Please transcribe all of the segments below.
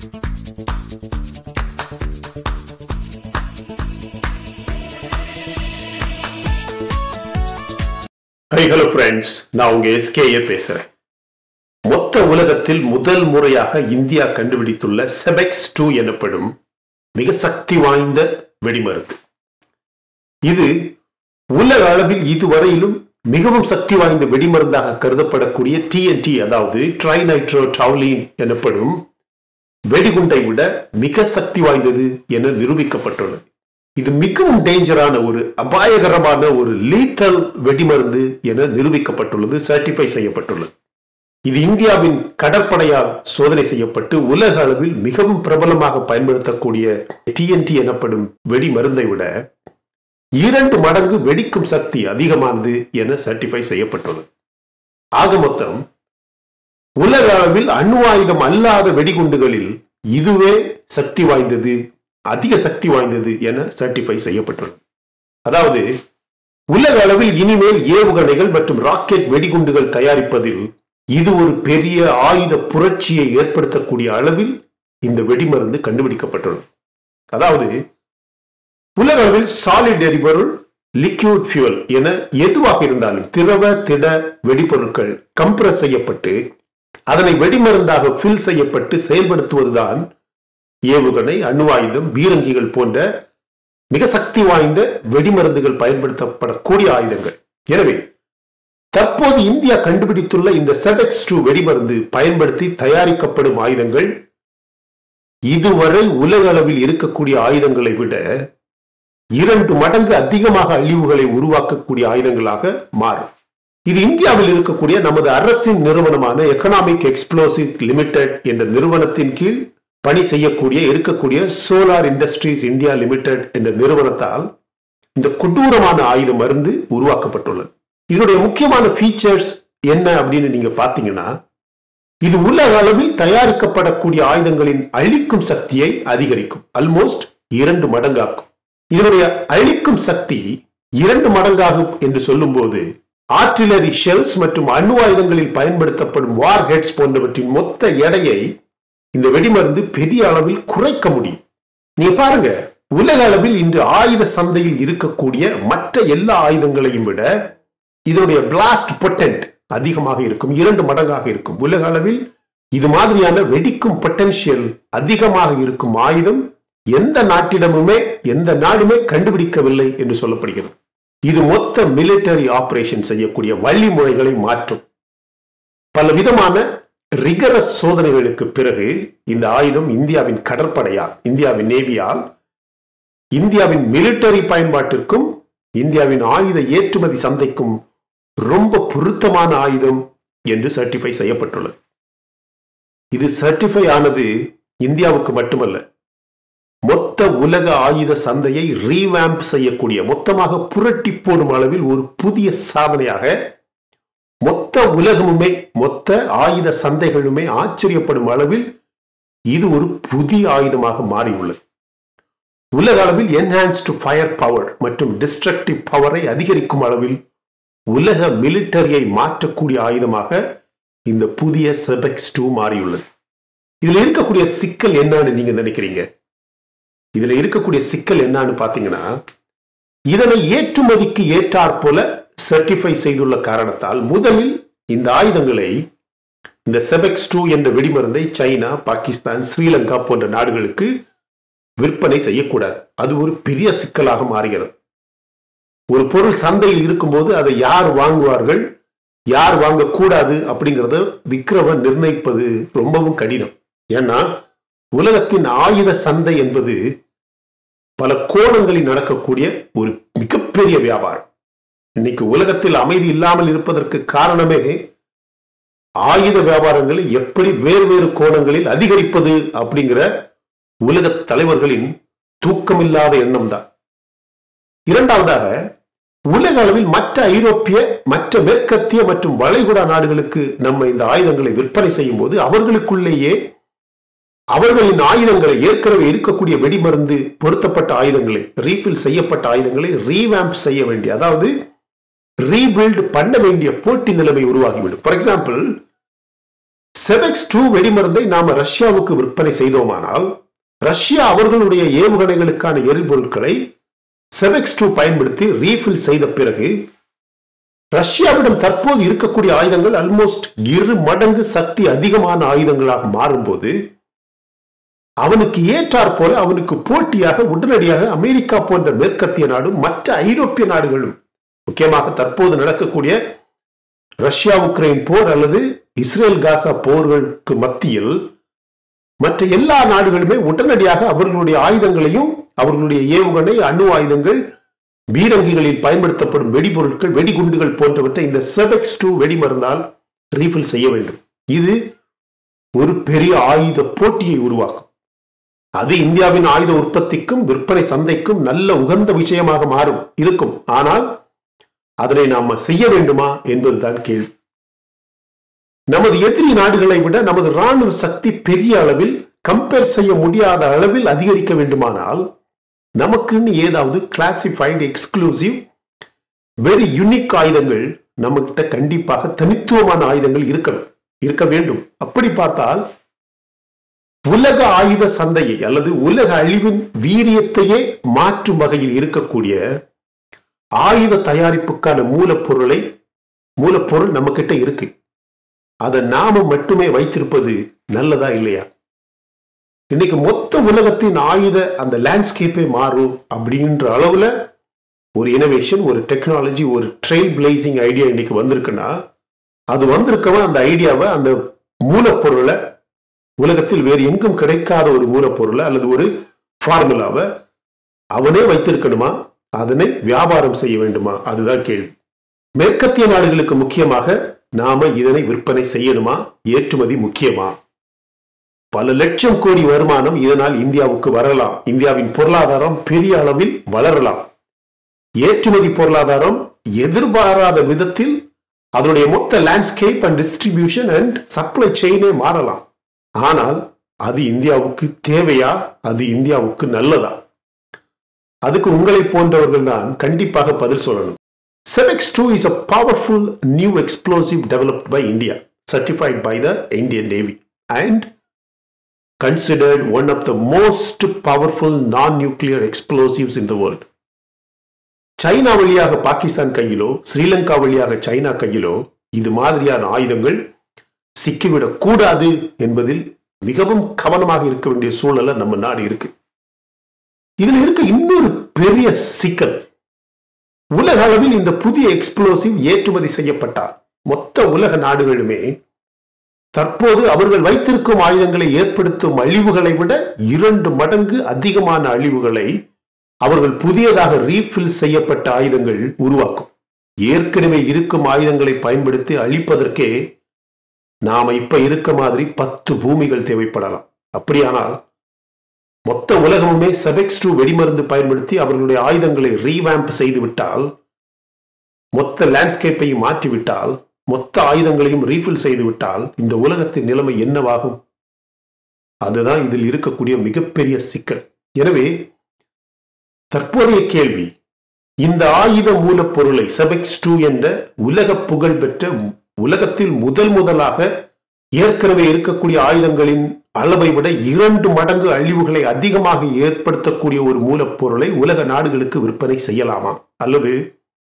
High hello friends நான் உங்க SKA பேசுறேன் மொத்த உலகத்தில் முதல் முறையாக இந்தியா கண்டுபிடித்துள்ள செபெக்ஸ் டூ எனப்படும் மிக சக்தி வாய்ந்த வெடிமருந்து இது உலக அளவில் இதுவரையிலும் மிகவும் சக்தி வாய்ந்த வெடிமருந்தாக கருதப்படக்கூடிய டிஎன்டி அதாவது ட்ரைநைட்ரோ டவுலின் எனப்படும் வெடிகுண்டை விட மிக சக்தி வாய்ந்தது என நிரூபிக்கப்பட்டுள்ளது இது மிகவும் டேஞ்சரான ஒரு அபாயகரமான ஒரு லீத்தல் வெடிமருந்து என நிரூபிக்கப்பட்டுள்ளது சர்டிஃபை செய்யப்பட்டுள்ளது இது இந்தியாவின் கடற்படையால் சோதனை செய்யப்பட்டு உலக அளவில் மிகவும் பிரபலமாக பயன்படுத்தக்கூடிய டிஎன்டி எனப்படும் வெடிமருந்தை விட இரண்டு மடங்கு வெடிக்கும் சக்தி அதிகமானது என சர்டிஃபை செய்யப்பட்டுள்ளது ஆக மொத்தம் உலக அளவில் அணு ஆயுதம் அல்லாத வெடிகுண்டுகளில் இதுவே சக்தி வாய்ந்தது அதிக சக்தி வாய்ந்தது என சர்டிஃபை செய்யப்பட்டுள்ளது அதாவது உலக அளவில் இனிமேல் ஏவுகணைகள் மற்றும் ராக்கெட் வெடிகுண்டுகள் தயாரிப்பதில் இது ஒரு பெரிய ஆயுத புரட்சியை ஏற்படுத்தக்கூடிய அளவில் இந்த வெடிமருந்து கண்டுபிடிக்கப்பட்டுள்ளது அதாவது உலக அளவில் சாலிட் எரிபொருள் லிக்யூட் ஃபியூல் என எதுவாக இருந்தாலும் திரவ திட வெடிபொருட்கள் கம்ப்ரஸ் செய்யப்பட்டு அதனை வெடிமருந்தாக ஃபில் செய்யப்பட்டு செயல்படுத்துவதுதான் ஏவுகணை அணு ஆயுதம் பீரங்கிகள் போன்ற மிக சக்தி வாய்ந்த வெடிமருந்துகள் பயன்படுத்தப்படக்கூடிய ஆயுதங்கள் எனவே தற்போது இந்தியா கண்டுபிடித்துள்ள இந்த செவெக்ஸ் டூ வெடிமருந்து பயன்படுத்தி தயாரிக்கப்படும் ஆயுதங்கள் இதுவரை உலக அளவில் இருக்கக்கூடிய ஆயுதங்களை விட இரண்டு மடங்கு அதிகமாக அழிவுகளை உருவாக்கக்கூடிய ஆயுதங்களாக மாறும் இது இந்தியாவில் இருக்கக்கூடிய நமது அரசின் நிறுவனமான எக்கனாமிக் எக்ஸ்ப்ளோசிவ் லிமிடெட் என்ற நிறுவனத்தின் கீழ் பணி செய்யக்கூடிய இருக்கக்கூடிய சோலார் இண்டஸ்ட்ரீஸ் இந்தியா லிமிடெட் என்ற நிறுவனத்தால் இந்த கொடூரமான ஆயுத மருந்து உருவாக்கப்பட்டுள்ளது இதனுடைய முக்கியமான ஃபீச்சர்ஸ் என்ன அப்படின்னு நீங்க பாத்தீங்கன்னா இது உலக அளவில் தயாரிக்கப்படக்கூடிய ஆயுதங்களின் அழிக்கும் சக்தியை அதிகரிக்கும் ஆல்மோஸ்ட் இரண்டு மடங்காக்கும் இதனுடைய அழிக்கும் சக்தி இரண்டு மடங்காகும் என்று சொல்லும்போது ஆர்டிலரி ஷெல்ஸ் மற்றும் அணு ஆயுதங்களில் பயன்படுத்தப்படும் வார் ஹெட்ஸ் போன்றவற்றின் மொத்த எடையை இந்த வெடிமருந்து பெரிய அளவில் குறைக்க முடியும் நீங்க பாருங்க உலக அளவில் இன்று ஆயுத சந்தையில் இருக்கக்கூடிய மற்ற எல்லா ஆயுதங்களையும் விட இதனுடைய பிளாஸ்ட் பொட்டன்ட் அதிகமாக இருக்கும் இரண்டு மடங்காக இருக்கும் உலக அளவில் இது மாதிரியான வெடிக்கும் பொட்டன்ஷியல் அதிகமாக இருக்கும் ஆயுதம் எந்த நாட்டிடமுமே எந்த நாடுமே கண்டுபிடிக்கவில்லை என்று சொல்லப்படுகிறது இது மொத்த மிலிட்டரி ஆபரேஷன் செய்யக்கூடிய வழிமுறைகளை மாற்றும் பல விதமான ரிகரஸ் சோதனைகளுக்கு பிறகு இந்த ஆயுதம் இந்தியாவின் கடற்படையால் இந்தியாவின் நேவியால் இந்தியாவின் மிலிட்டரி பயன்பாட்டிற்கும் இந்தியாவின் ஆயுத ஏற்றுமதி சந்தைக்கும் ரொம்ப பொருத்தமான ஆயுதம் என்று சர்டிஃபை செய்யப்பட்டுள்ளது இது சர்டிஃபை ஆனது இந்தியாவுக்கு மட்டுமல்ல மொத்த உலக ஆயுத சந்தையை ரீவேம்ப் செய்யக்கூடிய மொத்தமாக புரட்டி போடும் அளவில் ஒரு புதிய சாதனையாக மொத்த உலகமுமே மொத்த ஆயுத சந்தைகளுமே ஆச்சரியப்படும் அளவில் இது ஒரு புதிய ஆயுதமாக மாறியுள்ளது உலக அளவில் என்ஹான்ஸ்டு ஃபயர் பவர் மற்றும் டிஸ்ட்ரக்டிவ் பவரை அதிகரிக்கும் அளவில் உலக மிலிட்டரியை மாற்றக்கூடிய ஆயுதமாக இந்த புதிய செபெக்ஸ் டூ மாறியுள்ளது இதுல இருக்கக்கூடிய சிக்கல் என்னன்னு நீங்க நினைக்கிறீங்க இதுல இருக்கக்கூடிய சிக்கல் என்னன்னு பாத்தீங்கன்னா இதனை ஏற்றுமதிக்கு ஏற்றாற் போல சர்டிஃபை செய்துள்ள காரணத்தால் முதலில் இந்த ஆயுதங்களை இந்த செபெக்ஸ் டூ என்ற வெடிமருந்தை சைனா பாகிஸ்தான் ஸ்ரீலங்கா போன்ற நாடுகளுக்கு விற்பனை செய்யக்கூடாது அது ஒரு பெரிய சிக்கலாக மாறுகிறது ஒரு பொருள் சந்தையில் இருக்கும்போது அதை யார் வாங்குவார்கள் யார் வாங்கக்கூடாது அப்படிங்கிறத விக்கிரம நிர்ணயிப்பது ரொம்பவும் கடினம் ஏன்னா உலகத்தின் ஆயுத சந்தை என்பது பல கோணங்களில் நடக்கக்கூடிய ஒரு மிகப்பெரிய வியாபாரம் இன்னைக்கு உலகத்தில் அமைதி இல்லாமல் இருப்பதற்கு காரணமே ஆயுத வியாபாரங்களை எப்படி வேறு வேறு கோணங்களில் அதிகரிப்பது அப்படிங்கிற உலக தலைவர்களின் தூக்கமில்லாத எண்ணம் தான் இரண்டாவதாக உலக அளவில் மற்ற ஐரோப்பிய மற்ற மேற்கத்திய மற்றும் வளைகுடா நாடுகளுக்கு நம்ம இந்த ஆயுதங்களை விற்பனை செய்யும் போது அவர்களுக்குள்ளேயே அவர்களின் ஆயுதங்களை ஏற்கனவே இருக்கக்கூடிய வெடிமருந்து பொருத்தப்பட்ட ஆயுதங்களை ரீஃபில் செய்யப்பட்ட ஆயுதங்களை ரீவேம்ப் செய்ய வேண்டிய அதாவது ரீபில்ட் பண்ண வேண்டிய போட்டி நிலைமை உருவாகிவிடும் ஃபார் எக்ஸாம்பிள் செபெக்ஸ் டூ வெடிமருந்தை நாம ரஷ்யாவுக்கு விற்பனை செய்தோமானால் ரஷ்யா அவர்களுடைய ஏவுகணைகளுக்கான எரிபொருட்களை செபெக்ஸ் டூ பயன்படுத்தி ரீஃபில் செய்த பிறகு ரஷ்யாவிடம் தற்போது இருக்கக்கூடிய ஆயுதங்கள் ஆல்மோஸ்ட் இரு மடங்கு சக்தி அதிகமான ஆயுதங்களாக மாறும்போது அவனுக்கு ஏற்றாற் போல அவனுக்கு போட்டியாக உடனடியாக அமெரிக்கா போன்ற மேற்கத்திய நாடும் மற்ற ஐரோப்பிய நாடுகளும் முக்கியமாக தற்போது நடக்கக்கூடிய ரஷ்யா உக்ரைன் போர் அல்லது இஸ்ரேல் காசா போர்களுக்கு மத்தியில் மற்ற எல்லா நாடுகளுமே உடனடியாக அவர்களுடைய ஆயுதங்களையும் அவர்களுடைய ஏவுகணை அணு ஆயுதங்கள் பீரங்கிகளில் பயன்படுத்தப்படும் வெடிபொருட்கள் வெடிகுண்டுகள் போன்றவற்றை இந்த செபெக்ஸ் டூ வெடிமருந்தால் ரீஃபில் செய்ய வேண்டும் இது ஒரு பெரிய ஆயுத போட்டியை உருவாக்கும் அது இந்தியாவின் ஆயுத உற்பத்திக்கும் விற்பனை சந்தைக்கும் நல்ல உகந்த விஷயமாக மாறும் இருக்கும் ஆனால் அதனை நாம செய்ய வேண்டுமா என்பதுதான் கேள்வி நமது எதிரி நாடுகளை விட நமது ராணுவ சக்தி பெரிய அளவில் கம்பேர் செய்ய முடியாத அளவில் அதிகரிக்க வேண்டுமானால் நமக்குன்னு ஏதாவது கிளாசிஃபைடு எக்ஸ்க்ளூசிவ் வெரி யுனிக் ஆயுதங்கள் நம்ம கிட்ட கண்டிப்பாக தனித்துவமான ஆயுதங்கள் இருக்கணும் இருக்க வேண்டும் அப்படி பார்த்தால் உலக ஆயுத சந்தையை அல்லது உலக அழிவின் வீரியத்தையே மாற்றும் வகையில் இருக்கக்கூடிய ஆயுத தயாரிப்புக்கான மூலப்பொருளை மூலப்பொருள் நம்ம கிட்ட இருக்கு அதை நாம மட்டுமே வைத்திருப்பது நல்லதா இல்லையா இன்னைக்கு மொத்த உலகத்தின் ஆயுத அந்த லேண்ட்ஸ்கேப்பே மாறும் அப்படின்ற அளவுல ஒரு இனோவேஷன் ஒரு டெக்னாலஜி ஒரு ட்ரெயில் பிளேசிங் ஐடியா இன்னைக்கு வந்திருக்குன்னா அது வந்திருக்கவன் அந்த ஐடியாவை அந்த மூலப்பொருளை உலகத்தில் வேறு எங்கும் கிடைக்காத ஒரு மூலப்பொருளை அல்லது ஒரு ஃபார்முலாவை அவனே வைத்திருக்கணுமா அதனை வியாபாரம் செய்ய வேண்டுமா அதுதான் கேள்வி மேற்கத்திய நாடுகளுக்கு முக்கியமாக நாம இதனை விற்பனை செய்யணுமா ஏற்றுமதி முக்கியமா பல லட்சம் கோடி வருமானம் இதனால் இந்தியாவுக்கு வரலாம் இந்தியாவின் பொருளாதாரம் பெரிய அளவில் வளரலாம் ஏற்றுமதி பொருளாதாரம் எதிர்பாராத விதத்தில் அதனுடைய மொத்த landscape and distribution and supply செயினே மாறலாம் ஆனால் அது இந்தியாவுக்கு தேவையா அது இந்தியாவுக்கு நல்லதா அதுக்கு உங்களை போன்றவர்கள் தான் கண்டிப்பாக பதில் சொல்லணும் SEBEX two is a powerful new explosive developed by India certified by the Indian Navy and considered one of the most powerful non-nuclear explosives in the world. China வழியாக பாகிஸ்தான் கையிலோ ஸ்ரீலங்கா வழியாக சைனா கையிலோ இது மாதிரியான ஆயுதங்கள் சிக்கிவிடக் கூடாது என்பதில் மிகவும் கவனமாக இருக்க வேண்டிய சூழல்ல நம்ம நாடு இருக்கு இதுல இருக்க இன்னொரு பெரிய சிக்கல் உலக அளவில் இந்த புதிய எக்ஸ்ப்ளோசிவ் ஏற்றுமதி செய்யப்பட்டால் மொத்த உலக நாடுகளுமே தற்போது அவர்கள் வைத்திருக்கும் ஆயுதங்களை ஏற்படுத்தும் அழிவுகளை விட இரண்டு மடங்கு அதிகமான அழிவுகளை அவர்கள் புதியதாக ரீஃபில் செய்யப்பட்ட ஆயுதங்கள் உருவாக்கும் ஏற்கனவே இருக்கும் ஆயுதங்களை பயன்படுத்தி அழிப்பதற்கே நாம இப்ப இருக்க மாதிரி பத்து பூமிகள் தேவைப்படலாம் அப்படியானால் மொத்த உலகமுமே செபெக்ஸ் டூ வெடிமருந்து பயன்படுத்தி அவர்களுடைய ஆயுதங்களை ரீவேம்ப் செய்து விட்டால் மொத்த லேண்ட்ஸ்கேப்பையும் மாற்றிவிட்டால் மொத்த ஆயுதங்களையும் ரீஃபில் செய்து விட்டால் இந்த உலகத்தின் நிலைமை என்னவாகும் அதுதான் இதில் இருக்கக்கூடிய மிகப்பெரிய சிக்கல் எனவே தற்போதைய கேள்வி இந்த ஆயுத மூலப்பொருளை செபெக்ஸ் டூ என்ற உலக புகழ் பெற்ற உலகத்தில் முதல் முதலாக ஏற்கனவே இருக்கக்கூடிய ஆயுதங்களின் அளவை விட இரண்டு மடங்கு அழிவுகளை அதிகமாக ஏற்படுத்தக்கூடிய ஒரு மூலப்பொருளை உலக நாடுகளுக்கு விற்பனை செய்யலாமா அல்லது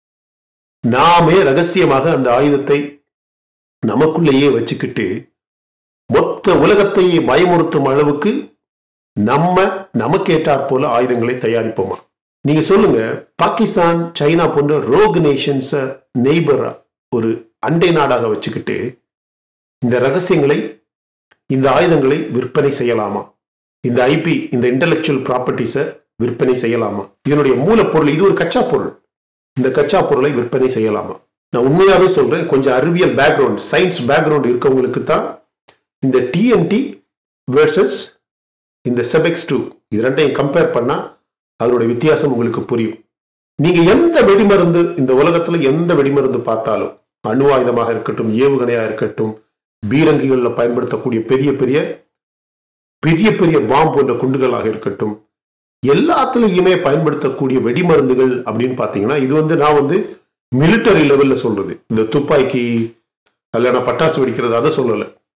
நாமே ரகசியமாக அந்த ஆயுதத்தை நமக்குள்ளேயே வச்சுக்கிட்டு மொத்த உலகத்தையே பயமுறுத்தும் அளவுக்கு நம்ம நமக்கு ஏற்றாற் போல ஆயுதங்களை தயாரிப்போமா நீங்க சொல்லுங்க பாகிஸ்தான் சைனா போன்ற ரோக் நேஷன்ஸ நெய்பரா ஒரு அண்டை நாடாக வச்சுக்கிட்டு இந்த ரகசியங்களை இந்த ஆயுதங்களை விற்பனை செய்யலாமா இந்த ஐபி இந்த இன்டலெக்சுவல் ப்ராப்பர்ட்டிஸை விற்பனை செய்யலாமா இதனுடைய மூலப்பொருள் இது ஒரு கச்சா பொருள் இந்த கச்சா பொருளை விற்பனை செய்யலாமா நான் உண்மையாவே சொல்றேன் கொஞ்சம் அறிவியல் பேக்ரவுண்ட் சயின்ஸ் பேக்ரவுண்ட் இருக்கவங்களுக்கு தான் இந்த டிஎன்டி வேர்சஸ் இந்த செபெக்ஸ் டூ இது ரெண்டையும் கம்பேர் பண்ணா அதனுடைய வித்தியாசம் உங்களுக்கு புரியும் நீங்க எந்த வெடிமருந்து இந்த உலகத்துல எந்த வெடிமருந்து பார்த்தாலும் அணு ஆயுதமாக இருக்கட்டும் ஏவுகணையா இருக்கட்டும் பீரங்கிகளில் பயன்படுத்தக்கூடிய பெரிய பெரிய பெரிய பெரிய பாம் போன்ற குண்டுகளாக இருக்கட்டும் எல்லாத்துலயுமே பயன்படுத்தக்கூடிய வெடிமருந்துகள் அப்படின்னு பார்த்தீங்கன்னா இது வந்து நான் வந்து மிலிட்டரி லெவல்ல சொல்றது இந்த துப்பாக்கி அல்லனா பட்டாசு வெடிக்கிறது அதை சொல்லலை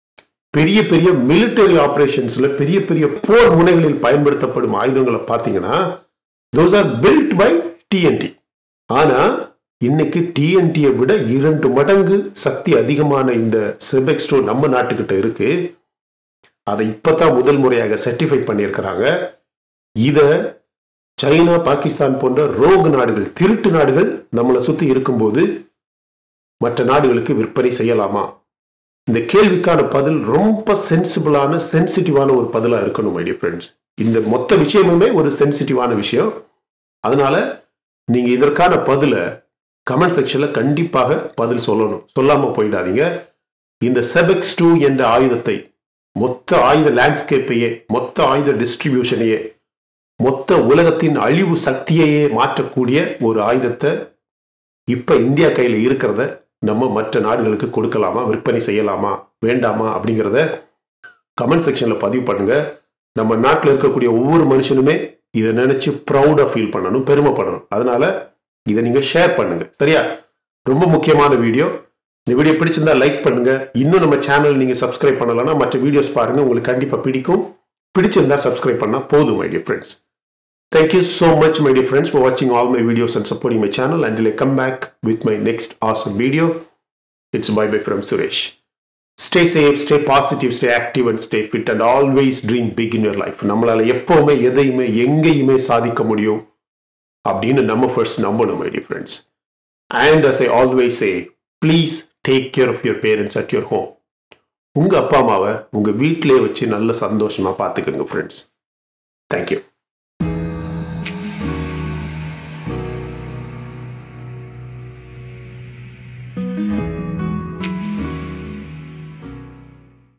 பெரிய பெரிய மிலிட்டரி ஆபரேஷன்ஸ்ல பெரிய பெரிய போர் முனைகளில் பயன்படுத்தப்படும் ஆயுதங்களை பார்த்தீங்கன்னா those are built by TNT ஆனா இன்னைக்கு டிஎன்டியை விட இரண்டு மடங்கு சக்தி அதிகமான இந்த செபெக்ஸ்டோ நம்ம நாட்டுக்கிட்ட இருக்கு அதை இப்பதான் முதல் முறையாக சர்டிஃபை பண்ணியிருக்கிறாங்க இத சைனா பாகிஸ்தான் போன்ற ரோகு நாடுகள் திருட்டு நாடுகள் நம்மளை சுத்தி இருக்கும்போது மற்ற நாடுகளுக்கு விற்பனை செய்யலாமா இந்த கேள்விக்கான பதில் ரொம்ப சென்சிபிளான சென்சிட்டிவான ஒரு பதிலா இருக்கணும் மை டியர் ஃப்ரெண்ட்ஸ் இந்த மொத்த விஷயமுமே ஒரு சென்சிட்டிவான விஷயம் அதனால நீங்க இதற்கான பதில கமெண்ட் செக்ஷன்ல கண்டிப்பாக பதில் சொல்லணும் சொல்லாம போயிடாதீங்க இந்த செபெக்ஸ் டூ என்ற ஆயுதத்தை மொத்த ஆயுத லேண்ட்ஸ்கேப்பையே மொத்த ஆயுத டிஸ்ட்ரிபியூஷனையே மொத்த உலகத்தின் அழிவு சக்தியையே மாற்றக்கூடிய ஒரு ஆயுதத்தை இப்ப இந்தியா கையில இருக்கிறத நம்ம மற்ற நாடுகளுக்கு கொடுக்கலாமா விற்பனை செய்யலாமா வேண்டாமா அப்படிங்கிறத கமெண்ட் செக்ஷன்ல பதிவு பண்ணுங்க நம்ம நாட்டில் இருக்கக்கூடிய ஒவ்வொரு மனுஷனுமே இதை நினைச்சு ப்ரௌடா ஃபீல் பண்ணணும் பெருமைப்படணும் அதனால இதை நீங்க ஷேர் பண்ணுங்க சரியா ரொம்ப முக்கியமான வீடியோ இந்த வீடியோ பிடிச்சிருந்தா லைக் பண்ணுங்க இன்னும் நம்ம சேனல் நீங்க சப்ஸ்கிரைப் பண்ணலன்னா மற்ற வீடியோஸ் பாருங்க உங்களுக்கு கண்டிப்பா பிடிக்கும் பிடிச்சிருந்தா சப்ஸ்கிரைப் பண்ணா போதும் my dear friends Thank you so much, my dear friends, for watching all my videos and supporting my channel. Until I come back with my next awesome video, it's bye bye from Suresh. Stay safe, stay positive, stay active, and stay fit, and always dream big in your life. நம்மளால எப்பவுமே எதையுமே எங்கேயுமே சாதிக்க முடியும் அப்படின்னு நம்ம first நம்பணும் my dear friends and as I always say please take care of your parents at your home உங்க அப்பா அம்மாவை உங்க வீட்டிலே வச்சு நல்ல சந்தோஷமா பார்த்துக்கோங்க ஃப்ரெண்ட்ஸ் தேங்க்யூ